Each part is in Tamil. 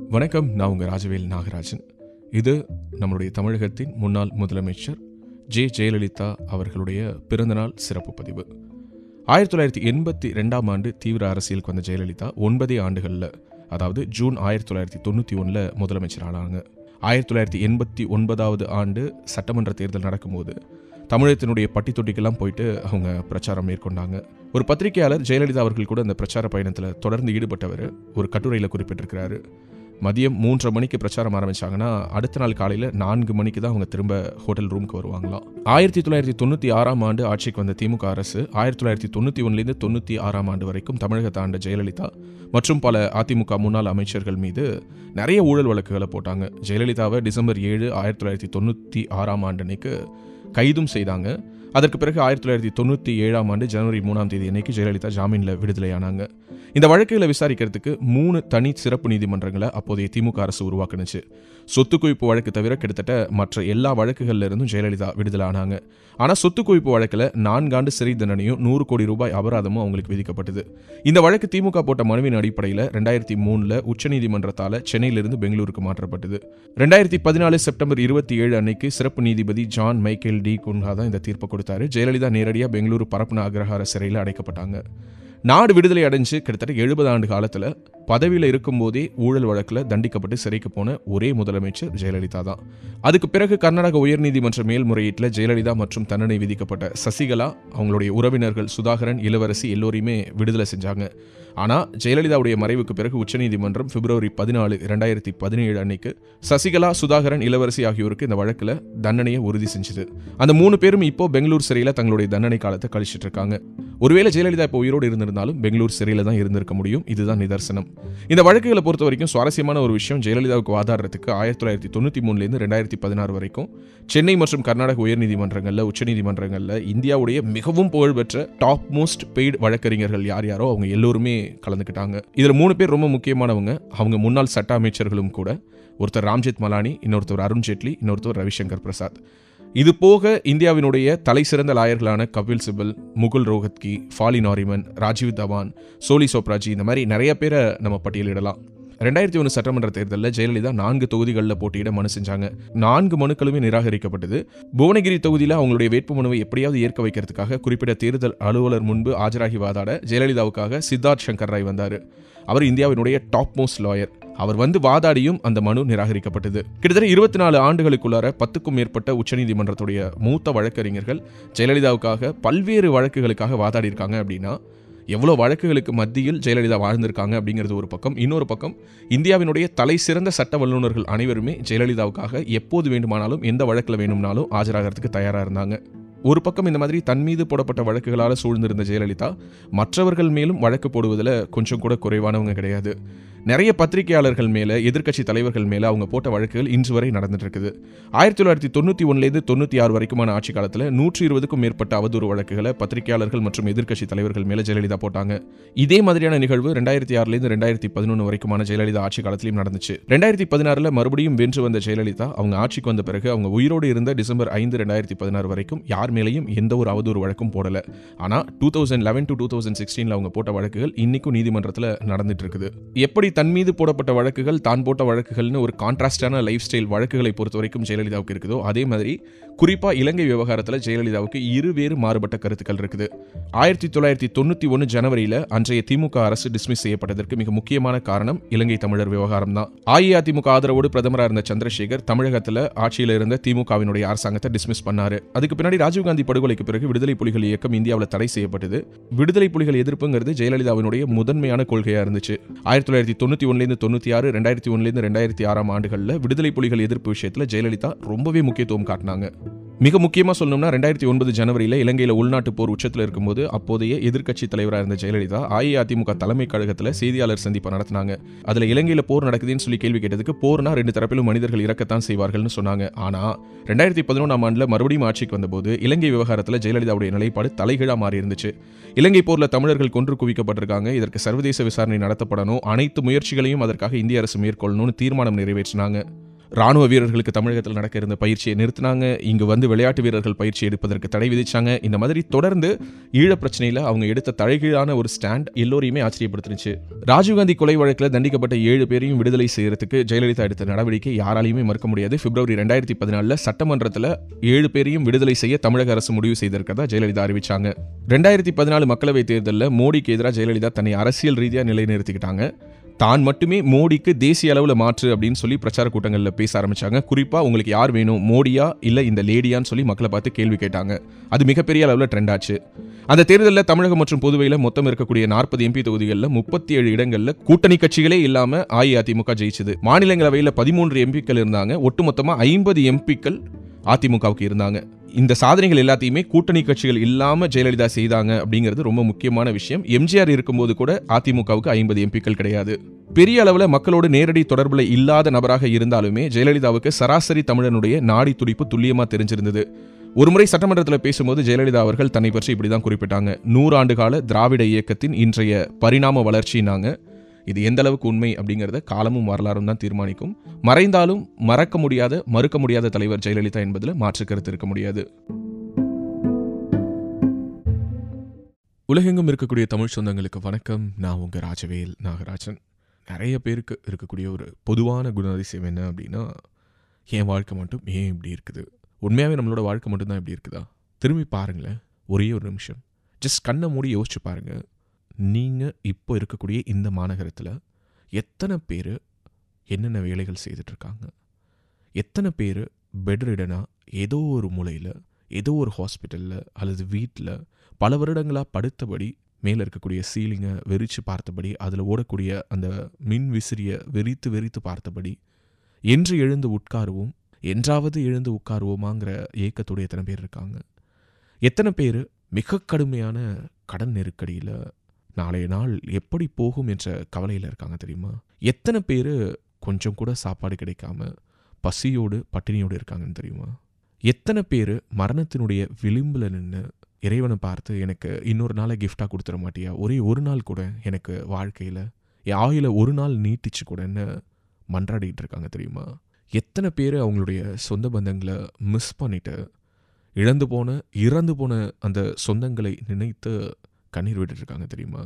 வணக்கம் நான் உங்கள் ராஜவேல் நாகராஜன் இது நம்மளுடைய தமிழகத்தின் முன்னாள் முதலமைச்சர் ஜே ஜெயலலிதா அவர்களுடைய பிறந்தநாள் சிறப்பு பதிவு ஆயிரத்தி தொள்ளாயிரத்தி எண்பத்தி ரெண்டாம் ஆண்டு தீவிர அரசியலுக்கு வந்த ஜெயலலிதா ஒன்பதே ஆண்டுகளில் அதாவது ஜூன் ஆயிரத்தி தொள்ளாயிரத்தி தொண்ணூற்றி ஒன்றில் முதலமைச்சர் ஆனாங்க ஆயிரத்தி தொள்ளாயிரத்தி எண்பத்தி ஒன்பதாவது ஆண்டு சட்டமன்ற தேர்தல் நடக்கும்போது தமிழகத்தினுடைய பட்டி தொட்டிக்கெல்லாம் போயிட்டு அவங்க பிரச்சாரம் மேற்கொண்டாங்க ஒரு பத்திரிகையாளர் ஜெயலலிதா அவர்கள் கூட அந்த பிரச்சார பயணத்தில் தொடர்ந்து ஈடுபட்டவர் ஒரு கட்டுரையில் குறிப்பிட்டிருக்கிறாரு மதியம் மூன்றரை மணிக்கு பிரச்சாரம் ஆரம்பிச்சாங்கன்னா அடுத்த நாள் காலையில் நான்கு மணிக்கு தான் அவங்க திரும்ப ஹோட்டல் ரூமுக்கு வருவாங்களாம் ஆயிரத்தி தொள்ளாயிரத்தி தொண்ணூற்றி ஆறாம் ஆண்டு ஆட்சிக்கு வந்த திமுக அரசு ஆயிரத்தி தொள்ளாயிரத்தி தொண்ணூற்றி ஒன்றுலேருந்து தொண்ணூற்றி ஆறாம் ஆண்டு வரைக்கும் தமிழகத்தை ஆண்ட ஜெயலலிதா மற்றும் பல அதிமுக முன்னாள் அமைச்சர்கள் மீது நிறைய ஊழல் வழக்குகளை போட்டாங்க ஜெயலலிதாவை டிசம்பர் ஏழு ஆயிரத்தி தொள்ளாயிரத்தி தொண்ணூற்றி ஆறாம் ஆண்டு அன்னைக்கு கைதும் செய்தாங்க அதற்கு பிறகு ஆயிரத்தி தொள்ளாயிரத்தி தொண்ணூற்றி ஏழாம் ஆண்டு ஜனவரி மூணாம் தேதி அன்னைக்கு ஜெயலலிதா ஜாமீனில் விடுதலையானாங்க இந்த வழக்குகளை விசாரிக்கிறதுக்கு மூணு தனி சிறப்பு நீதிமன்றங்களை அப்போதைய திமுக அரசு உருவாக்குனுச்சு சொத்து குவிப்பு வழக்கு தவிர கிட்டத்தட்ட மற்ற எல்லா வழக்குகள்ல இருந்தும் ஜெயலலிதா விடுதலை ஆனாங்க ஆனால் சொத்து குவிப்பு வழக்கில் நான்காண்டு சிறை தண்டனையும் நூறு கோடி ரூபாய் அபராதமும் அவங்களுக்கு விதிக்கப்பட்டது இந்த வழக்கு திமுக போட்ட மனுவின் அடிப்படையில் ரெண்டாயிரத்தி மூணில் உச்சநீதிமன்றத்தால் சென்னையிலிருந்து பெங்களூருக்கு மாற்றப்பட்டது ரெண்டாயிரத்தி பதினாலு செப்டம்பர் இருபத்தி ஏழு அன்னைக்கு சிறப்பு நீதிபதி ஜான் மைக்கேல் டி குன்ஹா தான் இந்த தீர்ப்பை கொடுத்தாரு ஜெயலலிதா நேரடியாக பெங்களூரு பரப்பன அக்ரஹார சிறையில் அடைக்கப்பட்டாங்க நாடு விடுதலை அடைஞ்சு கிட்டத்தட்ட எழுபது ஆண்டு காலத்தில் பதவியில் இருக்கும்போதே ஊழல் வழக்கில் தண்டிக்கப்பட்டு சிறைக்கு போன ஒரே முதலமைச்சர் ஜெயலலிதா தான் அதுக்கு பிறகு கர்நாடக உயர்நீதிமன்ற மேல்முறையீட்டில் ஜெயலலிதா மற்றும் தண்டனை விதிக்கப்பட்ட சசிகலா அவங்களுடைய உறவினர்கள் சுதாகரன் இளவரசி எல்லோரையுமே விடுதலை செஞ்சாங்க ஆனால் ஜெயலலிதாவுடைய மறைவுக்கு பிறகு உச்சநீதிமன்றம் பிப்ரவரி பதினாலு ரெண்டாயிரத்தி பதினேழு அன்னைக்கு சசிகலா சுதாகரன் இளவரசி ஆகியோருக்கு இந்த வழக்கில் தண்டனையை உறுதி செஞ்சது அந்த மூணு பேரும் இப்போ பெங்களூர் சிறையில் தங்களுடைய தண்டனை காலத்தை கழிச்சிட்டு இருக்காங்க ஒருவேளை ஜெயலலிதா இப்போ உயிரோடு இருந்திருந்தாலும் பெங்களூர் சிறையில் தான் இருந்திருக்க முடியும் இதுதான் நிதர்சனம் இந்த வழக்குகளை பொறுத்த வரைக்கும் சுவாரஸ்யமான ஒரு விஷயம் ஜெயலலிதாவுக்கு வாதாடுறதுக்கு ஆயிரத்தி தொள்ளாயிரத்தி தொண்ணூற்றி மூணுலேருந்து ரெண்டாயிரத்தி பதினாறு வரைக்கும் சென்னை மற்றும் கர்நாடக உயர்நீதிமன்றங்களில் உச்சநீதிமன்றங்களில் இந்தியாவுடைய மிகவும் புகழ்பெற்ற டாப் மோஸ்ட் பெய்டு வழக்கறிஞர்கள் யார் யாரோ அவங்க எல்லோருமே கலந்துக்கிட்டாங்க இதில் மூணு பேர் ரொம்ப முக்கியமானவங்க அவங்க முன்னாள் சட்ட அமைச்சர்களும் கூட ஒருத்தர் ராம்ஜெத் மலானி இன்னொருத்தர் அருண் ஜேட்லி இன்னொருத்தர் ரவிசங்கர் பிரசாத் இது போக இந்தியாவினுடைய தலை சிறந்த லாயர்களான கபில் சிபல் முகுல் ரோஹத்கி ஃபாலி நாரிமன் ராஜீவ் தவான் சோலி சோப்ராஜி இந்த மாதிரி நிறைய பேரை நம்ம பட்டியலிடலாம் ரெண்டாயிரத்தி ஒன்று சட்டமன்ற தேர்தலில் ஜெயலலிதா நான்கு தொகுதிகளில் போட்டியிட மனு செஞ்சாங்க நான்கு மனுக்களுமே நிராகரிக்கப்பட்டது புவனகிரி தொகுதியில் அவங்களுடைய வேட்பு மனுவை எப்படியாவது ஏற்க வைக்கிறதுக்காக குறிப்பிட்ட தேர்தல் அலுவலர் முன்பு ஆஜராகி வாதாட ஜெயலலிதாவுக்காக சித்தார்த் சங்கர் ராய் வந்தார் அவர் இந்தியாவினுடைய டாப் மோஸ்ட் லாயர் அவர் வந்து வாதாடியும் அந்த மனு நிராகரிக்கப்பட்டது கிட்டத்தட்ட இருபத்தி நாலு ஆண்டுகளுக்குள்ளார பத்துக்கும் மேற்பட்ட உச்சநீதிமன்றத்துடைய மூத்த வழக்கறிஞர்கள் ஜெயலலிதாவுக்காக பல்வேறு வழக்குகளுக்காக வாதாடி இருக்காங்க அப்படின்னா எவ்வளோ வழக்குகளுக்கு மத்தியில் ஜெயலலிதா வாழ்ந்திருக்காங்க அப்படிங்கிறது ஒரு பக்கம் இன்னொரு பக்கம் இந்தியாவினுடைய தலை சிறந்த சட்ட வல்லுநர்கள் அனைவருமே ஜெயலலிதாவுக்காக எப்போது வேண்டுமானாலும் எந்த வழக்கில் வேணும்னாலும் ஆஜராகிறதுக்கு தயாராக இருந்தாங்க ஒரு பக்கம் இந்த மாதிரி தன் மீது போடப்பட்ட வழக்குகளால் சூழ்ந்திருந்த ஜெயலலிதா மற்றவர்கள் மேலும் வழக்கு போடுவதில் கொஞ்சம் கூட குறைவானவங்க கிடையாது நிறைய பத்திரிகையாளர்கள் மேலே எதிர்க்கட்சி தலைவர்கள் மேலே அவங்க போட்ட வழக்குகள் இன்று வரை நடந்துட்டு இருக்குது ஆயிரத்தி தொள்ளாயிரத்தி தொண்ணூற்றி ஒன்றுலேருந்து தொண்ணூற்றி ஆறு வரைக்குமான ஆட்சி காலத்தில் நூற்றி இருபதுக்கும் மேற்பட்ட அவதூறு வழக்குகளை பத்திரிகையாளர்கள் மற்றும் எதிர்க்கட்சி தலைவர்கள் மேலே ஜெயலலிதா போட்டாங்க இதே மாதிரியான நிகழ்வு ரெண்டாயிரத்தி ஆறுலேருந்து ரெண்டாயிரத்தி பதினொன்று வரைக்குமான ஜெயலலிதா ஆட்சி காலத்திலும் நடந்துச்சு ரெண்டாயிரத்தி பதினாறில் மறுபடியும் வென்று வந்த ஜெயலலிதா அவங்க ஆட்சிக்கு வந்த பிறகு அவங்க உயிரோடு இருந்த டிசம்பர் ஐந்து ரெண்டாயிரத்தி பதினாறு வரைக்கும் யார் மேலேயும் எந்த ஒரு அவதூறு வழக்கும் போடல ஆனால் two thousand eleven to two thousand சிக்ஸ்டீனில் அவங்க போட்ட வழக்குகள் இன்னைக்கும் நீதிமன்றத்தில் நடந்துட்டு இருக்குது எப்படி தன் மீது போடப்பட்ட வழக்குகள் தான் போட்ட வழக்குகள்னு ஒரு கான்ட்ராஸ்டான லைஃப் ஸ்டைல் வழக்குகளை பொறுத்த வரைக்கும் ஜெயலலிதாவுக்கு இருக்குதோ அதே மாதிரி குறிப்பாக இலங்கை விவகாரத்தில் ஜெயலலிதாவுக்கு இருவேறு மாறுபட்ட கருத்துக்கள் இருக்குது ஆயிரத்தி தொள்ளாயிரத்தி தொண்ணூற்றி ஒன்று ஜனவரியில் அன்றைய திமுக அரசு டிஸ்மிஸ் செய்யப்பட்டதற்கு மிக முக்கியமான காரணம் இலங்கை தமிழர் விவகாரம் தான் அஇஅதிமுக ஆதரவோடு பிரதமராக இருந்த சந்திரசேகர் தமிழகத்தில் ஆட்சியில் இருந்த திமுகவினுடைய அரசாங்கத்தை டிஸ்மிஸ் பண்ணாரு அதுக்கு பின்னாடி ராஜீவ்காந்தி படுகொலைக்கு பிறகு விடுதலை புலிகள் இயக்கம் இந்தியாவில் தடை செய்யப்பட்டது விடுதலை புலிகள் எதிர்ப்புங்கிறது ஜெயலலிதாவினுடைய முதன்மையான கொள்கையாக இருந்துச்சு ஆயிரத்தி தொள்ளாயிரத்தி தொண்ணூற்றி ஒன்றுலேருந்து தொண்ணூற்றி ஆறு ரெண்டாயிரத்தி ஒன்றுலேருந்து ரெண்டாயிரத்தி ஆறாம் ஆண்டுகளில் விடுதலை புலிகள் எதிர்ப்பு விஷயத்தில் ஜெயலலிதா ரொம்பவே முக்கியத்துவம் காட்டினாங்க மிக முக்கியமாக சொல்லணும்னா ரெண்டாயிரத்தி ஒன்பது ஜனவரியில் இலங்கையில் உள்நாட்டு போர் உச்சத்தில் இருக்கும்போது அப்போதைய எதிர்க்கட்சி தலைவராக இருந்த ஜெயலலிதா அஇஅதிமுக தலைமை கழகத்தில் செய்தியாளர் சந்திப்பை நடத்தினாங்க அதில் இலங்கையில் போர் நடக்குதுன்னு சொல்லி கேள்வி கேட்டதுக்கு போர்னா ரெண்டு தரப்பிலும் மனிதர்கள் இறக்கத்தான் செய்வார்கள்னு சொன்னாங்க ஆனால் ரெண்டாயிரத்தி பதினொன்றாம் ஆண்டில் மறுபடியும் ஆட்சிக்கு வந்தபோது இலங்கை விவகாரத்தில் ஜெயலலிதாவுடைய நிலைப்பாடு தலைகீழாக மாறி இருந்துச்சு இலங்கை போரில் தமிழர்கள் கொன்று குவிக்கப்பட்டிருக்காங்க இதற்கு சர்வதேச விசாரணை நடத்தப்படணும் அனைத்து முயற்சிகளையும் அதற்காக இந்திய அரசு மேற்கொள்ளணும்னு தீர்மானம் நிறைவேற்றினாங்க ராணுவ வீரர்களுக்கு தமிழகத்தில் நடக்க இருந்த பயிற்சியை நிறுத்தினாங்க இங்கு வந்து விளையாட்டு வீரர்கள் பயிற்சி எடுப்பதற்கு தடை விதிச்சாங்க இந்த மாதிரி தொடர்ந்து ஈழ பிரச்சனையில் அவங்க எடுத்த தலைகீழான ஒரு ஸ்டாண்ட் எல்லோரையுமே ஆச்சரியப்படுத்துனுச்சு ராஜீவ்காந்தி கொலை வழக்கில் தண்டிக்கப்பட்ட ஏழு பேரையும் விடுதலை செய்யறதுக்கு ஜெயலலிதா எடுத்த நடவடிக்கை யாராலையுமே மறுக்க முடியாது பிப்ரவரி ரெண்டாயிரத்தி பதினாலில் சட்டமன்றத்தில் ஏழு பேரையும் விடுதலை செய்ய தமிழக அரசு முடிவு செய்திருக்கிறதா ஜெயலலிதா அறிவிச்சாங்க ரெண்டாயிரத்தி பதினாலு மக்களவைத் தேர்தலில் மோடிக்கு எதிராக ஜெயலலிதா தன்னை அரசியல் ரீதியாக நிலைநிறுத்திக்கிட்டாங்க தான் மட்டுமே மோடிக்கு தேசிய அளவில் மாற்று அப்படின்னு சொல்லி பிரச்சார கூட்டங்களில் பேச ஆரம்பிச்சாங்க குறிப்பாக உங்களுக்கு யார் வேணும் மோடியா இல்லை இந்த லேடியான்னு சொல்லி மக்களை பார்த்து கேள்வி கேட்டாங்க அது மிகப்பெரிய அளவில் ட்ரெண்ட் ஆச்சு அந்த தேர்தலில் தமிழகம் மற்றும் புதுவையில் மொத்தம் இருக்கக்கூடிய நாற்பது எம்பி தொகுதிகளில் முப்பத்தி ஏழு இடங்களில் கூட்டணி கட்சிகளே இல்லாமல் அஇஅதிமுக ஜெயிச்சது மாநிலங்களவையில் பதிமூன்று எம்பிக்கள் இருந்தாங்க ஒட்டுமொத்தமாக ஐம்பது எம்பிக்கள் அதிமுகவுக்கு இருந்தாங்க இந்த சாதனைகள் எல்லாத்தையுமே கூட்டணி கட்சிகள் இல்லாம ஜெயலலிதா செய்தாங்க அப்படிங்கிறது ரொம்ப முக்கியமான விஷயம் எம்ஜிஆர் இருக்கும்போது கூட அதிமுகவுக்கு ஐம்பது எம்பிக்கள் கிடையாது பெரிய அளவுல மக்களோடு நேரடி தொடர்புல இல்லாத நபராக இருந்தாலுமே ஜெயலலிதாவுக்கு சராசரி தமிழனுடைய நாடி துடிப்பு துல்லியமா தெரிஞ்சிருந்தது ஒருமுறை சட்டமன்றத்தில் பேசும்போது ஜெயலலிதா அவர்கள் தன்னை பற்றி இப்படிதான் குறிப்பிட்டாங்க நூறாண்டு கால திராவிட இயக்கத்தின் இன்றைய பரிணாம வளர்ச்சினாங்க இது எந்த அளவுக்கு உண்மை அப்படிங்கிறத காலமும் வரலாறும் தான் தீர்மானிக்கும் மறைந்தாலும் மறக்க முடியாத மறுக்க முடியாத தலைவர் ஜெயலலிதா என்பதில் மாற்று கருத்து இருக்க முடியாது உலகெங்கும் இருக்கக்கூடிய தமிழ் சொந்தங்களுக்கு வணக்கம் நான் உங்க ராஜவேல் நாகராஜன் நிறைய பேருக்கு இருக்கக்கூடிய ஒரு பொதுவான குணாதிசயம் என்ன அப்படின்னா என் வாழ்க்கை மட்டும் ஏன் இப்படி இருக்குது உண்மையாகவே நம்மளோட வாழ்க்கை மட்டும்தான் இப்படி இருக்குதா திரும்பி பாருங்களேன் ஒரே ஒரு நிமிஷம் ஜஸ்ட் கண்ணை மூடி யோசிச்சு பாருங்க நீங்கள் இப்போ இருக்கக்கூடிய இந்த மாநகரத்தில் எத்தனை பேர் என்னென்ன வேலைகள் செய்துட்டு இருக்காங்க எத்தனை பேர் பெட் ரிடனாக ஏதோ ஒரு மூலையில் ஏதோ ஒரு ஹாஸ்பிட்டலில் அல்லது வீட்டில் பல வருடங்களாக படுத்தபடி மேலே இருக்கக்கூடிய சீலிங்கை வெறிச்சு பார்த்தபடி அதில் ஓடக்கூடிய அந்த மின் விசிறியை வெறித்து வெறித்து பார்த்தபடி என்று எழுந்து உட்காருவோம் என்றாவது எழுந்து உட்காருவோமாங்கிற ஏக்கத்தோடு எத்தனை பேர் இருக்காங்க எத்தனை பேர் மிக கடுமையான கடன் நெருக்கடியில் நாளைய நாள் எப்படி போகும் என்ற கவலையில் இருக்காங்க தெரியுமா எத்தனை பேர் கொஞ்சம் கூட சாப்பாடு கிடைக்காம பசியோடு பட்டினியோடு இருக்காங்கன்னு தெரியுமா எத்தனை பேர் மரணத்தினுடைய விளிம்பில் நின்று இறைவனை பார்த்து எனக்கு இன்னொரு நாளை கிஃப்டாக கொடுத்துட மாட்டியா ஒரே ஒரு நாள் கூட எனக்கு வாழ்க்கையில் என் ஆயுள ஒரு நாள் நீட்டிச்சு கூடன்னு மன்றாடிட்டு இருக்காங்க தெரியுமா எத்தனை பேர் அவங்களுடைய சொந்த பந்தங்களை மிஸ் பண்ணிட்டு இழந்து போன இறந்து போன அந்த சொந்தங்களை நினைத்து கண்ணீர் விட்டுட்டு இருக்காங்க தெரியுமா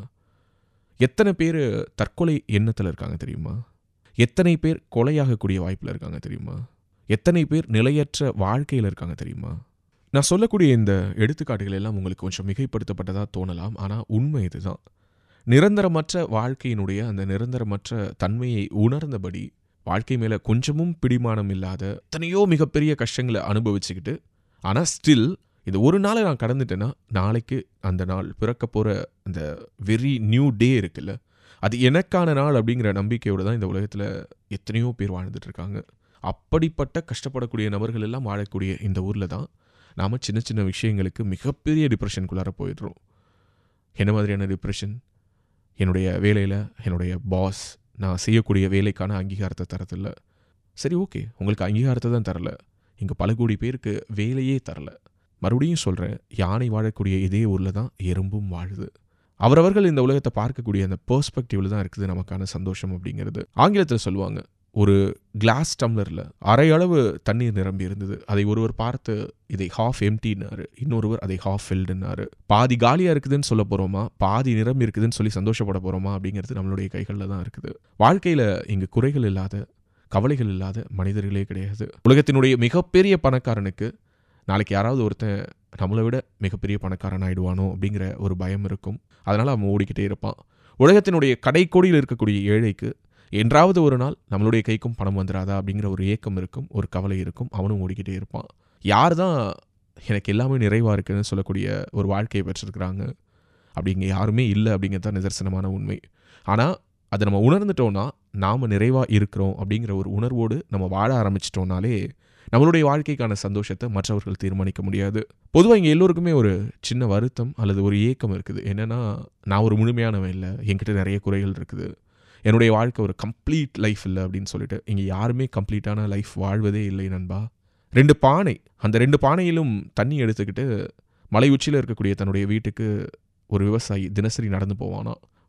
எத்தனை பேர் தற்கொலை எண்ணத்தில் இருக்காங்க தெரியுமா எத்தனை பேர் கொலையாகக்கூடிய வாய்ப்பில் இருக்காங்க தெரியுமா எத்தனை பேர் நிலையற்ற வாழ்க்கையில் இருக்காங்க தெரியுமா நான் சொல்லக்கூடிய இந்த எடுத்துக்காட்டுகள் எல்லாம் உங்களுக்கு கொஞ்சம் மிகைப்படுத்தப்பட்டதாக தோணலாம் ஆனால் உண்மை இதுதான் நிரந்தரமற்ற வாழ்க்கையினுடைய அந்த நிரந்தரமற்ற தன்மையை உணர்ந்தபடி வாழ்க்கை மேலே கொஞ்சமும் பிடிமானம் இல்லாத எத்தனையோ மிகப்பெரிய கஷ்டங்களை அனுபவிச்சுக்கிட்டு ஆனால் ஸ்டில் இந்த ஒரு நாளை நான் கடந்துட்டேன்னா நாளைக்கு அந்த நாள் பிறக்க போகிற அந்த வெரி நியூ டே இருக்குல்ல அது எனக்கான நாள் அப்படிங்கிற நம்பிக்கையோடு தான் இந்த உலகத்தில் எத்தனையோ பேர் வாழ்ந்துட்டு இருக்காங்க அப்படிப்பட்ட கஷ்டப்படக்கூடிய நபர்கள் எல்லாம் வாழக்கூடிய இந்த ஊரில் தான் நாம் சின்ன சின்ன விஷயங்களுக்கு மிகப்பெரிய டிப்ரெஷனுக்குள்ளார போயிடுறோம் என்ன மாதிரியான டிப்ரெஷன் என்னுடைய வேலையில் என்னுடைய பாஸ் நான் செய்யக்கூடிய வேலைக்கான அங்கீகாரத்தை தரதில்ல சரி ஓகே உங்களுக்கு அங்கீகாரத்தை தான் தரல இங்கே பல கோடி பேருக்கு வேலையே தரல மறுபடியும் சொல்கிறேன் யானை வாழக்கூடிய இதே ஊரில் தான் எறும்பும் வாழுது அவரவர்கள் இந்த உலகத்தை பார்க்கக்கூடிய அந்த பெர்ஸ்பெக்டிவ்ல தான் இருக்குது நமக்கான சந்தோஷம் அப்படிங்கிறது ஆங்கிலத்தில் சொல்லுவாங்க ஒரு கிளாஸ் டம்ளரில் அரை அளவு தண்ணீர் நிரம்பி இருந்தது அதை ஒருவர் பார்த்து இதை ஹாஃப் எம்டின்னாரு இன்னொருவர் அதை ஹாஃப் ஃபில்டுன்னாரு பாதி காலியாக இருக்குதுன்னு சொல்ல போகிறோமா பாதி நிரம்பி இருக்குதுன்னு சொல்லி சந்தோஷப்பட போகிறோமா அப்படிங்கிறது நம்மளுடைய கைகளில் தான் இருக்குது வாழ்க்கையில் இங்கு குறைகள் இல்லாத கவலைகள் இல்லாத மனிதர்களே கிடையாது உலகத்தினுடைய மிகப்பெரிய பணக்காரனுக்கு நாளைக்கு யாராவது ஒருத்தன் நம்மளை விட மிகப்பெரிய பணக்காரன் ஆயிடுவானோ அப்படிங்கிற ஒரு பயம் இருக்கும் அதனால் அவன் ஓடிக்கிட்டே இருப்பான் உலகத்தினுடைய கடைக்கோடியில் இருக்கக்கூடிய ஏழைக்கு என்றாவது ஒரு நாள் நம்மளுடைய கைக்கும் பணம் வந்துடாதா அப்படிங்கிற ஒரு ஏக்கம் இருக்கும் ஒரு கவலை இருக்கும் அவனும் ஓடிக்கிட்டே இருப்பான் யார் தான் எனக்கு எல்லாமே நிறைவாக இருக்குன்னு சொல்லக்கூடிய ஒரு வாழ்க்கையை பெற்றிருக்கிறாங்க அப்படிங்க யாருமே இல்லை அப்படிங்கிறது தான் நிதர்சனமான உண்மை ஆனால் அதை நம்ம உணர்ந்துட்டோன்னா நாம் நிறைவாக இருக்கிறோம் அப்படிங்கிற ஒரு உணர்வோடு நம்ம வாழ ஆரம்பிச்சிட்டோம்னாலே நம்மளுடைய வாழ்க்கைக்கான சந்தோஷத்தை மற்றவர்கள் தீர்மானிக்க முடியாது பொதுவாக இங்கே எல்லோருக்குமே ஒரு சின்ன வருத்தம் அல்லது ஒரு ஏக்கம் இருக்குது என்னென்னா நான் ஒரு முழுமையானவன் இல்லை என்கிட்ட நிறைய குறைகள் இருக்குது என்னுடைய வாழ்க்கை ஒரு கம்ப்ளீட் லைஃப் இல்லை அப்படின்னு சொல்லிட்டு இங்கே யாருமே கம்ப்ளீட்டான லைஃப் வாழ்வதே இல்லை நண்பா ரெண்டு பானை அந்த ரெண்டு பானையிலும் தண்ணி எடுத்துக்கிட்டு மலை உச்சியில் இருக்கக்கூடிய தன்னுடைய வீட்டுக்கு ஒரு விவசாயி தினசரி நடந்து போவானா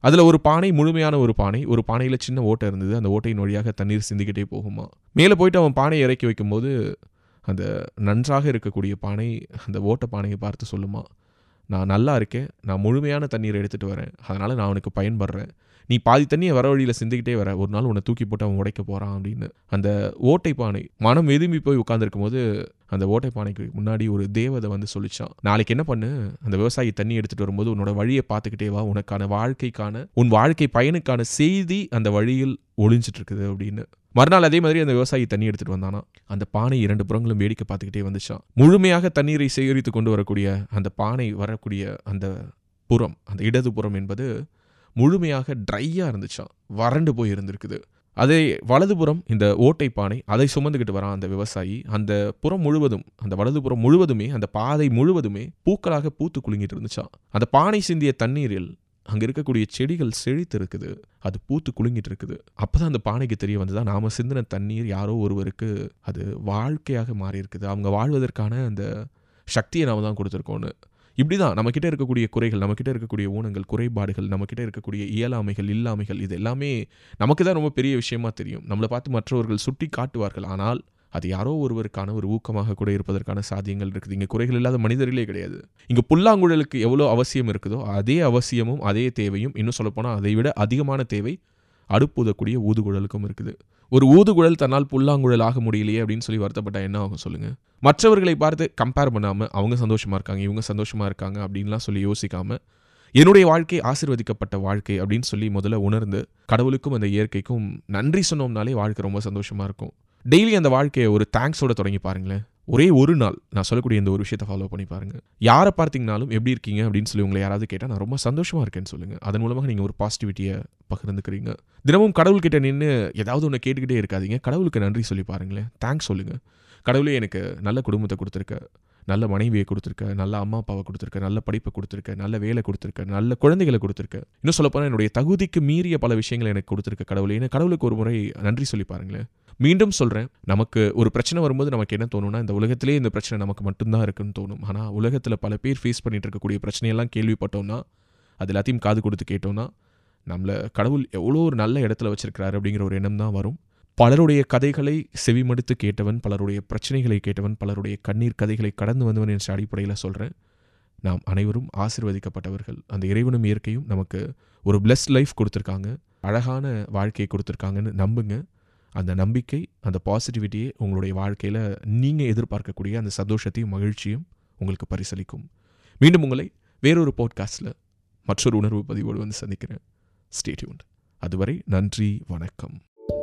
அதில் ஒரு பானை முழுமையான ஒரு பானை ஒரு பானையில் சின்ன ஓட்டை இருந்தது அந்த ஓட்டையின் வழியாக தண்ணீர் சிந்திக்கிட்டே போகுமா மேலே போயிட்டு அவன் பானையை இறக்கி வைக்கும்போது அந்த நன்றாக இருக்கக்கூடிய பானை அந்த ஓட்ட பானையை பார்த்து சொல்லுமா நான் நல்லா இருக்கேன் நான் முழுமையான தண்ணீரை எடுத்துகிட்டு வரேன் அதனால் நான் அவனுக்கு பயன்படுறேன் நீ பாதி தண்ணியை வர வழியில் சிந்திக்கிட்டே வர ஒரு நாள் உன்னை தூக்கி போட்டு அவன் உடைக்க போகிறான் அப்படின்னு அந்த ஓட்டை பானை மனம் எதும்பி போய் உட்காந்துருக்கும் போது அந்த ஓட்டை பானைக்கு முன்னாடி ஒரு தேவதை வந்து சொல்லிச்சான் நாளைக்கு என்ன பண்ணு அந்த விவசாயி தண்ணி எடுத்துகிட்டு வரும்போது உன்னோட வழியை பார்த்துக்கிட்டே வா உனக்கான வாழ்க்கைக்கான உன் வாழ்க்கை பயனுக்கான செய்தி அந்த வழியில் ஒளிஞ்சிட்டு இருக்குது அப்படின்னு மறுநாள் அதே மாதிரி அந்த விவசாயி தண்ணி எடுத்துட்டு வந்தானா அந்த பானை இரண்டு புறங்களும் வேடிக்கை பார்த்துக்கிட்டே வந்துச்சான் முழுமையாக தண்ணீரை சேகரித்து கொண்டு வரக்கூடிய அந்த பானை வரக்கூடிய அந்த புறம் அந்த இடது புறம் என்பது முழுமையாக ட்ரையாக இருந்துச்சான் வறண்டு போய் இருந்திருக்குது அதே வலதுபுறம் இந்த ஓட்டை பானை அதை சுமந்துக்கிட்டு வரான் அந்த விவசாயி அந்த புறம் முழுவதும் அந்த வலதுபுறம் முழுவதுமே அந்த பாதை முழுவதுமே பூக்களாக பூத்து குலுங்கிட்டு இருந்துச்சான் அந்த பானை சிந்திய தண்ணீரில் அங்க இருக்கக்கூடிய செடிகள் செழித்து இருக்குது அது பூத்து குலுங்கிட்டு இருக்குது அப்பதான் அந்த பானைக்கு தெரிய வந்ததா நாம சிந்தின தண்ணீர் யாரோ ஒருவருக்கு அது வாழ்க்கையாக மாறி இருக்குது அவங்க வாழ்வதற்கான அந்த சக்தியை நாம தான் கொடுத்துருக்கோன்னு இப்படிதான் நம்ம கிட்ட இருக்கக்கூடிய குறைகள் நம்ம கிட்ட இருக்கக்கூடிய ஊனங்கள் குறைபாடுகள் நம்ம கிட்ட இருக்கக்கூடிய இயலாமைகள் இல்லாமைகள் இது எல்லாமே நமக்கு தான் ரொம்ப பெரிய விஷயமா தெரியும் நம்மளை பார்த்து மற்றவர்கள் சுட்டி காட்டுவார்கள் ஆனால் அது யாரோ ஒருவருக்கான ஒரு ஊக்கமாக கூட இருப்பதற்கான சாத்தியங்கள் இருக்குது இங்கே குறைகள் இல்லாத மனிதர்களே கிடையாது இங்கே புல்லாங்குழலுக்கு எவ்வளோ அவசியம் இருக்குதோ அதே அவசியமும் அதே தேவையும் இன்னும் சொல்லப்போனால் அதை விட அதிகமான தேவை அடுப்புதக்கூடிய ஊதுகுழலுக்கும் இருக்குது ஒரு ஊதுகுழல் தன்னால் புல்லாங்குழல் ஆக முடியலையே அப்படின்னு சொல்லி வருத்தப்பட்டா என்ன ஆகும் சொல்லுங்க மற்றவர்களை பார்த்து கம்பேர் பண்ணாமல் அவங்க சந்தோஷமா இருக்காங்க இவங்க சந்தோஷமா இருக்காங்க அப்படின்லாம் சொல்லி யோசிக்காம என்னுடைய வாழ்க்கை ஆசிர்வதிக்கப்பட்ட வாழ்க்கை அப்படின்னு சொல்லி முதல்ல உணர்ந்து கடவுளுக்கும் அந்த இயற்கைக்கும் நன்றி சொன்னோம்னாலே வாழ்க்கை ரொம்ப சந்தோஷமா இருக்கும் டெய்லி அந்த வாழ்க்கையை ஒரு தேங்க்ஸோட தொடங்கி பாருங்களேன் ஒரே ஒரு நாள் நான் சொல்லக்கூடிய இந்த ஒரு விஷயத்தை ஃபாலோ பண்ணி பாருங்க யாரை பார்த்தீங்கனாலும் எப்படி இருக்கீங்க அப்படின்னு சொல்லி உங்களை யாராவது கேட்டால் நான் ரொம்ப சந்தோஷமா இருக்கேன்னு சொல்லுங்க அதன் மூலமாக நீங்கள் ஒரு பாசிட்டிவிட்டியை பகிர்ந்துக்கிறீங்க தினமும் கடவுள்கிட்ட நின்று ஏதாவது ஒன்று கேட்டுக்கிட்டே இருக்காதீங்க கடவுளுக்கு நன்றி சொல்லி பாருங்களேன் தேங்க்ஸ் சொல்லுங்க கடவுளே எனக்கு நல்ல குடும்பத்தை கொடுத்துருக்க நல்ல மனைவியை கொடுத்துருக்க நல்ல அம்மா அப்பாவை கொடுத்துருக்க நல்ல படிப்பை கொடுத்துருக்க நல்ல வேலை கொடுத்துருக்க நல்ல குழந்தைகளை கொடுத்துருக்க இன்னும் சொல்லப்போனால் என்னுடைய தகுதிக்கு மீறிய பல விஷயங்களை எனக்கு கொடுத்துருக்க கடவுளே ஏன்னா கடவுளுக்கு ஒரு முறை நன்றி சொல்லி பாருங்களேன் மீண்டும் சொல்கிறேன் நமக்கு ஒரு பிரச்சனை வரும்போது நமக்கு என்ன தோணும்னா இந்த உலகத்திலே இந்த பிரச்சனை நமக்கு மட்டும்தான் இருக்குன்னு தோணும் ஆனால் உலகத்தில் பல பேர் ஃபேஸ் பண்ணிட்டு இருக்கக்கூடிய பிரச்சனையெல்லாம் கேள்விப்பட்டோம்னா அது எல்லாத்தையும் காது கொடுத்து கேட்டோம்னா நம்மளை கடவுள் எவ்வளோ ஒரு நல்ல இடத்துல வச்சிருக்கிறாரு அப்படிங்கிற ஒரு எண்ணம் தான் வரும் பலருடைய கதைகளை செவிமடுத்து கேட்டவன் பலருடைய பிரச்சனைகளை கேட்டவன் பலருடைய கண்ணீர் கதைகளை கடந்து வந்தவன் என்ற அடிப்படையில் சொல்கிறேன் நாம் அனைவரும் ஆசிர்வதிக்கப்பட்டவர்கள் அந்த இறைவனும் இயற்கையும் நமக்கு ஒரு பிளஸ் லைஃப் கொடுத்துருக்காங்க அழகான வாழ்க்கையை கொடுத்துருக்காங்கன்னு நம்புங்க அந்த நம்பிக்கை அந்த பாசிட்டிவிட்டியே உங்களுடைய வாழ்க்கையில் நீங்கள் எதிர்பார்க்கக்கூடிய அந்த சந்தோஷத்தையும் மகிழ்ச்சியும் உங்களுக்கு பரிசளிக்கும் மீண்டும் உங்களை வேறொரு பாட்காஸ்டில் மற்றொரு உணர்வு பதிவோடு வந்து சந்திக்கிறேன் ஸ்டேட்யூன் அதுவரை நன்றி வணக்கம்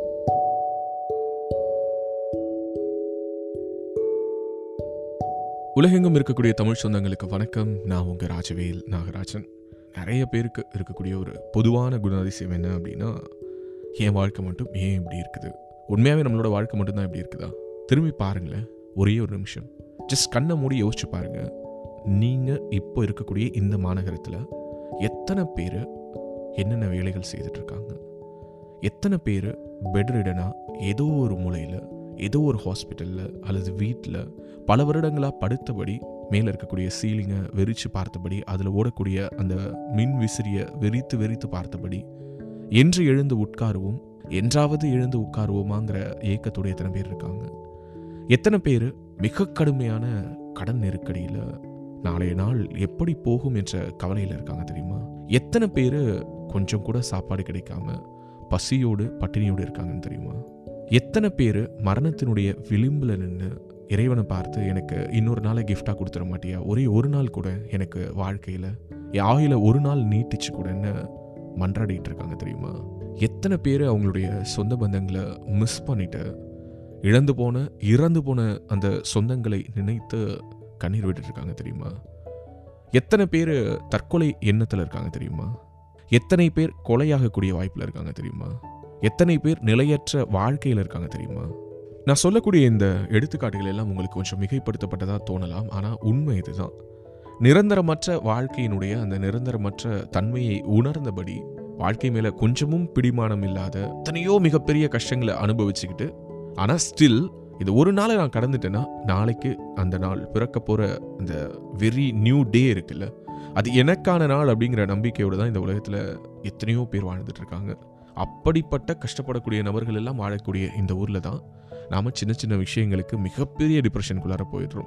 உலகெங்கும் இருக்கக்கூடிய தமிழ் சொந்தங்களுக்கு வணக்கம் நான் உங்கள் ராஜவேல் நாகராஜன் நிறைய பேருக்கு இருக்கக்கூடிய ஒரு பொதுவான குணாதிசயம் என்ன அப்படின்னா என் வாழ்க்கை மட்டும் ஏன் இப்படி இருக்குது உண்மையாகவே நம்மளோட வாழ்க்கை மட்டும்தான் இப்படி இருக்குதா திரும்பி பாருங்களேன் ஒரே ஒரு நிமிஷம் ஜஸ்ட் கண்ணை மூடி யோசிச்சு பாருங்க நீங்கள் இப்போ இருக்கக்கூடிய இந்த மாநகரத்தில் எத்தனை பேர் என்னென்ன வேலைகள் செய்துட்டு இருக்காங்க எத்தனை பேர் பெட் ரிடனா ஏதோ ஒரு மூலையில் ஏதோ ஒரு ஹாஸ்பிட்டலில் அல்லது வீட்டில் பல வருடங்களாக படுத்தபடி மேலே இருக்கக்கூடிய சீலிங்கை வெறிச்சு பார்த்தபடி அதில் ஓடக்கூடிய அந்த மின் விசிறியை வெறித்து வெறித்து பார்த்தபடி என்று எழுந்து உட்காருவோம் என்றாவது எழுந்து உட்காருவோமாங்கிற ஏக்கத்தோட எத்தனை பேர் இருக்காங்க எத்தனை பேர் மிக கடுமையான கடன் நெருக்கடியில் நாளைய நாள் எப்படி போகும் என்ற கவலையில் இருக்காங்க தெரியுமா எத்தனை பேர் கொஞ்சம் கூட சாப்பாடு கிடைக்காம பசியோடு பட்டினியோடு இருக்காங்கன்னு தெரியுமா எத்தனை பேர் மரணத்தினுடைய விளிம்பில் நின்று இறைவனை பார்த்து எனக்கு இன்னொரு நாளை கிஃப்டாக கொடுத்துட மாட்டியா ஒரே ஒரு நாள் கூட எனக்கு வாழ்க்கையில் என் ஆயுள ஒரு நாள் நீட்டிச்சு கூடன்னு மன்றாடிட்டு இருக்காங்க தெரியுமா எத்தனை பேர் அவங்களுடைய சொந்த பந்தங்களை மிஸ் பண்ணிட்டு இழந்து போன இறந்து போன அந்த சொந்தங்களை நினைத்து கண்ணீர் விட்டுட்டு இருக்காங்க தெரியுமா எத்தனை பேர் தற்கொலை எண்ணத்தில் இருக்காங்க தெரியுமா எத்தனை பேர் கொலையாகக்கூடிய வாய்ப்பில் இருக்காங்க தெரியுமா எத்தனை பேர் நிலையற்ற வாழ்க்கையில் இருக்காங்க தெரியுமா நான் சொல்லக்கூடிய இந்த எடுத்துக்காட்டுகள் எல்லாம் உங்களுக்கு கொஞ்சம் மிகைப்படுத்தப்பட்டதாக தோணலாம் ஆனால் உண்மை இதுதான் நிரந்தரமற்ற வாழ்க்கையினுடைய அந்த நிரந்தரமற்ற தன்மையை உணர்ந்தபடி வாழ்க்கை மேல கொஞ்சமும் பிடிமானம் இல்லாத எத்தனையோ மிகப்பெரிய கஷ்டங்களை அனுபவிச்சுக்கிட்டு ஆனா ஸ்டில் இது ஒரு நாளை நான் கடந்துட்டேன்னா நாளைக்கு அந்த நாள் பிறக்க போற அந்த வெரி நியூ டே இருக்குல்ல அது எனக்கான நாள் அப்படிங்கிற நம்பிக்கையோட தான் இந்த உலகத்துல எத்தனையோ பேர் வாழ்ந்துட்டு இருக்காங்க அப்படிப்பட்ட கஷ்டப்படக்கூடிய நபர்கள் எல்லாம் வாழக்கூடிய இந்த ஊரில் தான் நாம் சின்ன சின்ன விஷயங்களுக்கு மிகப்பெரிய டிப்ரெஷனுக்குள்ளார போயிடுறோம்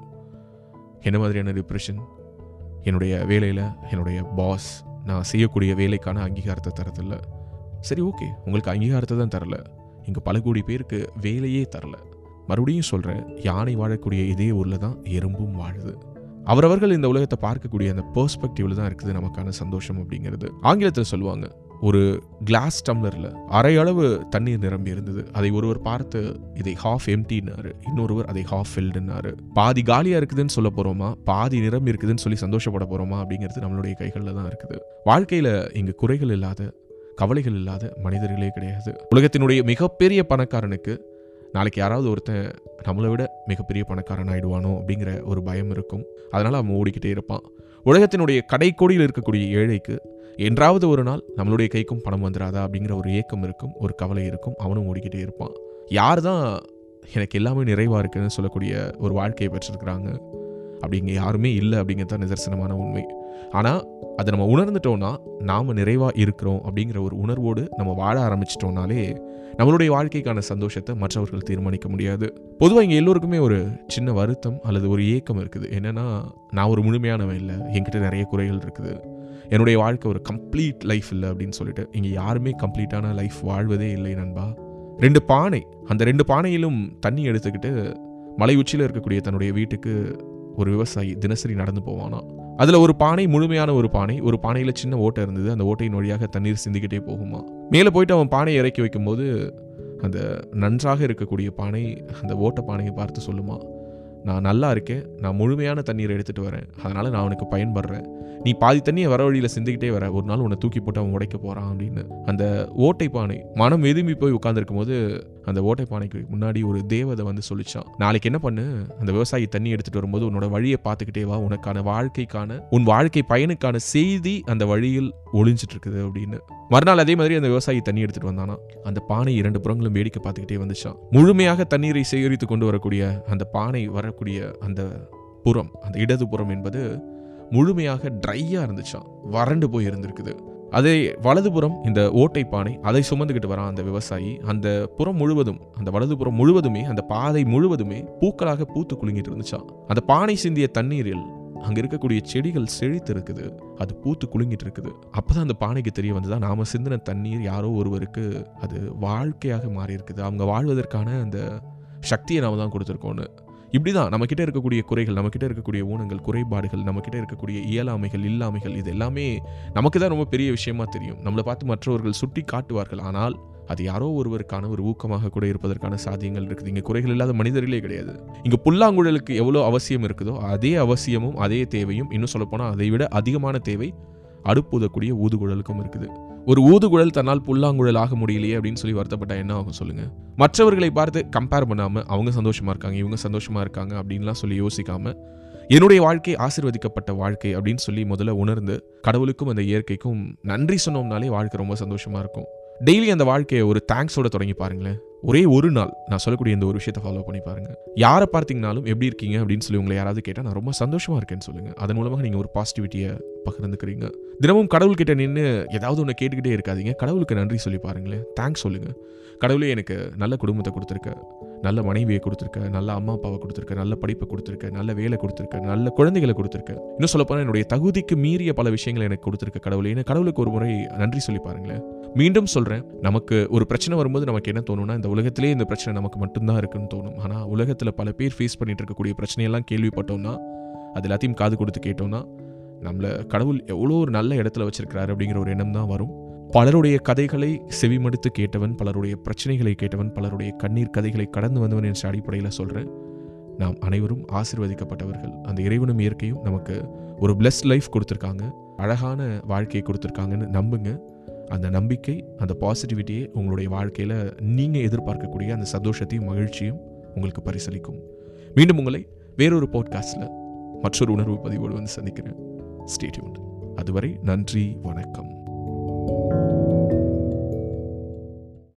என்ன மாதிரியான டிப்ரெஷன் என்னுடைய வேலையில் என்னுடைய பாஸ் நான் செய்யக்கூடிய வேலைக்கான அங்கீகாரத்தை தரதில்ல சரி ஓகே உங்களுக்கு அங்கீகாரத்தை தான் தரல இங்கே பல கோடி பேருக்கு வேலையே தரல மறுபடியும் சொல்கிறேன் யானை வாழக்கூடிய இதே ஊரில் தான் எறும்பும் வாழுது அவரவர்கள் இந்த உலகத்தை பார்க்கக்கூடிய அந்த பெர்ஸ்பெக்டிவ்ல தான் இருக்குது நமக்கான சந்தோஷம் அப்படிங்கிறது ஆங்கிலத்தில் சொல்லுவாங்க ஒரு கிளாஸ் டம்ளரில் அரை அளவு தண்ணீர் நிரம்பி இருந்தது அதை ஒருவர் பார்த்து இதை ஹாஃப் எம்டினாரு இன்னொருவர் அதை ஹாஃப் ஃபில்டுனாரு பாதி காலியாக இருக்குதுன்னு சொல்ல போகிறோமா பாதி நிரம்பி இருக்குதுன்னு சொல்லி சந்தோஷப்பட போகிறோமா அப்படிங்கிறது நம்மளுடைய கைகளில் தான் இருக்குது வாழ்க்கையில் இங்கே குறைகள் இல்லாத கவலைகள் இல்லாத மனிதர்களே கிடையாது உலகத்தினுடைய மிகப்பெரிய பணக்காரனுக்கு நாளைக்கு யாராவது ஒருத்தன் நம்மளை விட மிகப்பெரிய பணக்காரன் ஆயிடுவானோ அப்படிங்கிற ஒரு பயம் இருக்கும் அதனால் அவன் ஓடிக்கிட்டே இருப்பான் உலகத்தினுடைய கடைக்கோடியில் இருக்கக்கூடிய ஏழைக்கு என்றாவது ஒரு நாள் நம்மளுடைய கைக்கும் பணம் வந்துடாதா அப்படிங்கிற ஒரு ஏக்கம் இருக்கும் ஒரு கவலை இருக்கும் அவனும் ஓடிக்கிட்டே இருப்பான் யார் தான் எனக்கு எல்லாமே நிறைவாக இருக்குன்னு சொல்லக்கூடிய ஒரு வாழ்க்கையை பெற்றிருக்கிறாங்க அப்படிங்க யாருமே இல்லை அப்படிங்கிறது தான் நிதர்சனமான உண்மை ஆனால் அதை நம்ம உணர்ந்துட்டோம்னா நாம் நிறைவாக இருக்கிறோம் அப்படிங்கிற ஒரு உணர்வோடு நம்ம வாழ ஆரம்பிச்சிட்டோம்னாலே நம்மளுடைய வாழ்க்கைக்கான சந்தோஷத்தை மற்றவர்கள் தீர்மானிக்க முடியாது பொதுவாக இங்கே எல்லோருக்குமே ஒரு சின்ன வருத்தம் அல்லது ஒரு ஏக்கம் இருக்குது என்னென்னா நான் ஒரு முழுமையானவன் இல்லை என்கிட்ட நிறைய குறைகள் இருக்குது என்னுடைய வாழ்க்கை ஒரு கம்ப்ளீட் லைஃப் இல்லை அப்படின்னு சொல்லிட்டு இங்கே யாருமே கம்ப்ளீட்டான லைஃப் வாழ்வதே இல்லை நண்பா ரெண்டு பானை அந்த ரெண்டு பானையிலும் தண்ணி எடுத்துக்கிட்டு மலை உச்சியில் இருக்கக்கூடிய தன்னுடைய வீட்டுக்கு ஒரு விவசாயி தினசரி நடந்து போவானா அதில் ஒரு பானை முழுமையான ஒரு பானை ஒரு பானையில் சின்ன ஓட்டை இருந்தது அந்த ஓட்டையின் வழியாக தண்ணீர் சிந்திக்கிட்டே போகுமா மேலே போயிட்டு அவன் பானையை இறக்கி வைக்கும்போது அந்த நன்றாக இருக்கக்கூடிய பானை அந்த ஓட்ட பானையை பார்த்து சொல்லுமா நான் நல்லா இருக்கேன் நான் முழுமையான தண்ணீரை எடுத்துகிட்டு வரேன் அதனால் நான் அவனுக்கு பயன்படுறேன் நீ பாதி தண்ணியை வர வழியில் சிந்திக்கிட்டே வர ஒரு நாள் உன்னை தூக்கி போட்டு அவன் உடைக்க போகிறான் அப்படின்னு அந்த ஓட்டை பானை மனம் வெதும்பி போய் உட்காந்துருக்கும் போது அந்த ஓட்டை பானைக்கு முன்னாடி ஒரு தேவதை வந்து சொல்லிச்சான் நாளைக்கு என்ன பண்ணு அந்த விவசாயி தண்ணி எடுத்துட்டு வரும்போது உன்னோட வழியை பார்த்துக்கிட்டே வா உனக்கான வாழ்க்கைக்கான உன் வாழ்க்கை பயனுக்கான செய்தி அந்த வழியில் ஒளிஞ்சிட்டு இருக்குது அப்படின்னு மறுநாள் அதே மாதிரி அந்த விவசாயி தண்ணி எடுத்துட்டு வந்தானா அந்த பானை இரண்டு புறங்களும் வேடிக்கை பார்த்துக்கிட்டே வந்துச்சான் முழுமையாக தண்ணீரை சேகரித்து கொண்டு வரக்கூடிய அந்த பானை வரக்கூடிய அந்த புறம் அந்த இடது புறம் என்பது முழுமையாக ட்ரையாக இருந்துச்சான் வறண்டு போய் இருந்திருக்குது அதே வலதுபுறம் இந்த ஓட்டை பானை அதை சுமந்துக்கிட்டு வரான் அந்த விவசாயி அந்த புறம் முழுவதும் அந்த வலதுபுறம் முழுவதுமே அந்த பாதை முழுவதுமே பூக்களாக பூத்து குலுங்கிட்டு இருந்துச்சான் அந்த பானை சிந்திய தண்ணீரில் அங்க இருக்கக்கூடிய செடிகள் செழித்து இருக்குது அது பூத்து குலுங்கிட்டு இருக்குது அப்பதான் அந்த பானைக்கு தெரிய வந்ததா நாம சிந்தின தண்ணீர் யாரோ ஒருவருக்கு அது வாழ்க்கையாக மாறி இருக்குது அவங்க வாழ்வதற்கான அந்த சக்தியை நாம தான் கொடுத்துருக்கோன்னு இப்படிதான் நம்ம கிட்ட இருக்கக்கூடிய குறைகள் நம்ம கிட்ட இருக்கக்கூடிய ஊனங்கள் குறைபாடுகள் நம்ம கிட்ட இருக்கக்கூடிய இயலாமைகள் இல்லாமைகள் இது எல்லாமே நமக்கு தான் ரொம்ப பெரிய விஷயமா தெரியும் நம்மளை பார்த்து மற்றவர்கள் சுட்டி காட்டுவார்கள் ஆனால் அது யாரோ ஒருவருக்கான ஒரு ஊக்கமாக கூட இருப்பதற்கான சாத்தியங்கள் இருக்குது இங்கே குறைகள் இல்லாத மனிதர்களே கிடையாது இங்கே புல்லாங்குழலுக்கு எவ்வளோ அவசியம் இருக்குதோ அதே அவசியமும் அதே தேவையும் இன்னும் சொல்லப்போனால் அதை விட அதிகமான தேவை அடுப்புதக்கூடிய ஊதுகுழலுக்கும் இருக்குது ஒரு ஊதுகுழல் தன்னால் புல்லாங்குழல் ஆக முடியலையே அப்படின்னு சொல்லி வருத்தப்பட்டா என்ன ஆகும் சொல்லுங்க மற்றவர்களை பார்த்து கம்பேர் பண்ணாம அவங்க சந்தோஷமா இருக்காங்க இவங்க சந்தோஷமா இருக்காங்க அப்படின்லாம் சொல்லி யோசிக்காம என்னுடைய வாழ்க்கை ஆசீர்வதிக்கப்பட்ட வாழ்க்கை அப்படின்னு சொல்லி முதல்ல உணர்ந்து கடவுளுக்கும் அந்த இயற்கைக்கும் நன்றி சொன்னோம்னாலே வாழ்க்கை ரொம்ப சந்தோஷமா இருக்கும் டெய்லி அந்த வாழ்க்கையை ஒரு தேங்க்ஸோட தொடங்கி பாருங்களேன் ஒரே ஒரு நாள் நான் சொல்லக்கூடிய இந்த ஒரு விஷயத்தை ஃபாலோ பண்ணி பாருங்க யாரை பார்த்தீங்கனாலும் எப்படி இருக்கீங்க அப்படின்னு சொல்லி உங்களை யாராவது கேட்டால் நான் ரொம்ப சந்தோஷமா இருக்கேன்னு சொல்லுங்க அதன் மூலமாக நீங்கள் ஒரு பாசிட்டிவிட்டியை பகிர்ந்துக்கிறீங்க தினமும் கடவுள்கிட்ட நின்று ஏதாவது ஒன்று கேட்டுக்கிட்டே இருக்காதீங்க கடவுளுக்கு நன்றி சொல்லி பாருங்களேன் தேங்க்ஸ் சொல்லுங்க கடவுளே எனக்கு நல்ல குடும்பத்தை கொடுத்துருக்க நல்ல மனைவியை கொடுத்துருக்க நல்ல அம்மா அப்பாவை கொடுத்துருக்க நல்ல படிப்பை கொடுத்துருக்க நல்ல வேலை கொடுத்துருக்க நல்ல குழந்தைகளை கொடுத்துருக்க இன்னும் சொல்லப்போனால் என்னுடைய தகுதிக்கு மீறிய பல விஷயங்களை எனக்கு கொடுத்துருக்க கடவுளே ஏன்னா கடவுளுக்கு ஒரு முறை நன்றி சொல்லி பாருங்களேன் மீண்டும் சொல்கிறேன் நமக்கு ஒரு பிரச்சனை வரும்போது நமக்கு என்ன தோணும்னா இந்த உலகத்திலே இந்த பிரச்சனை நமக்கு மட்டும்தான் இருக்குன்னு தோணும் ஆனால் உலகத்தில் பல பேர் ஃபேஸ் பண்ணிட்டு இருக்கக்கூடிய பிரச்சனையெல்லாம் கேள்விப்பட்டோம்னா அது எல்லாத்தையும் காது கொடுத்து கேட்டோம்னா நம்மளை கடவுள் எவ்வளோ ஒரு நல்ல இடத்துல வச்சிருக்கிறாரு அப்படிங்கிற ஒரு எண்ணம் தான் வரும் பலருடைய கதைகளை செவிமடுத்து கேட்டவன் பலருடைய பிரச்சனைகளை கேட்டவன் பலருடைய கண்ணீர் கதைகளை கடந்து வந்தவன் என்ற அடிப்படையில் சொல்கிறேன் நாம் அனைவரும் ஆசிர்வதிக்கப்பட்டவர்கள் அந்த இறைவனும் இயற்கையும் நமக்கு ஒரு பிளஸ்ட் லைஃப் கொடுத்துருக்காங்க அழகான வாழ்க்கையை கொடுத்துருக்காங்கன்னு நம்புங்க அந்த நம்பிக்கை அந்த பாசிட்டிவிட்டியை உங்களுடைய வாழ்க்கையில் நீங்கள் எதிர்பார்க்கக்கூடிய அந்த சந்தோஷத்தையும் மகிழ்ச்சியும் உங்களுக்கு பரிசளிக்கும் மீண்டும் உங்களை வேறொரு பாட்காஸ்டில் மற்றொரு உணர்வு பதிவோடு வந்து சந்திக்கிறேன் ஸ்டேட்யூன் அதுவரை நன்றி வணக்கம்